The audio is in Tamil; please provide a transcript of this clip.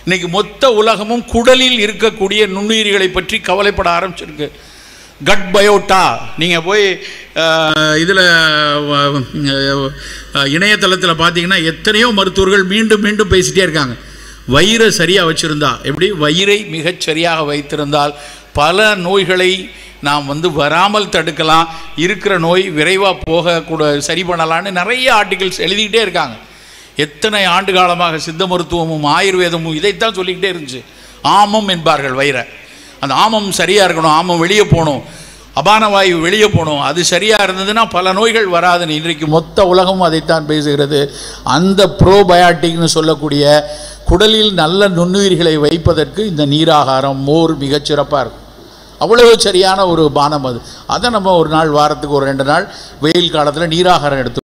இன்னைக்கு மொத்த உலகமும் குடலில் இருக்கக்கூடிய நுண்ணுயிரிகளை பற்றி கவலைப்பட ஆரம்பிச்சிருக்கு கட் பயோட்டா நீங்கள் போய் இதில் இணையதளத்தில் பார்த்தீங்கன்னா எத்தனையோ மருத்துவர்கள் மீண்டும் மீண்டும் பேசிட்டே இருக்காங்க வயிறை சரியாக வச்சுருந்தா எப்படி வயிறை மிகச் சரியாக வைத்திருந்தால் பல நோய்களை நாம் வந்து வராமல் தடுக்கலாம் இருக்கிற நோய் விரைவாக போக கூட சரி பண்ணலான்னு நிறைய ஆர்டிகல்ஸ் எழுதிக்கிட்டே இருக்காங்க எத்தனை ஆண்டு காலமாக சித்த மருத்துவமும் ஆயுர்வேதமும் இதைத்தான் சொல்லிக்கிட்டே இருந்துச்சு ஆமம் என்பார்கள் வயிறை அந்த ஆமம் சரியாக இருக்கணும் ஆமம் வெளியே போகணும் அபான வாயு வெளியே போகணும் அது சரியாக இருந்ததுன்னா பல நோய்கள் வராதுன்னு இன்றைக்கு மொத்த உலகமும் அதைத்தான் பேசுகிறது அந்த ப்ரோபயாட்டிக்னு சொல்லக்கூடிய குடலில் நல்ல நுண்ணுயிர்களை வைப்பதற்கு இந்த நீராகாரம் மோர் மிகச்சிறப்பாக இருக்கும் அவ்வளவு சரியான ஒரு பானம் அது அதை நம்ம ஒரு நாள் வாரத்துக்கு ஒரு ரெண்டு நாள் வெயில் காலத்தில் நீராகாரம் எடுத்து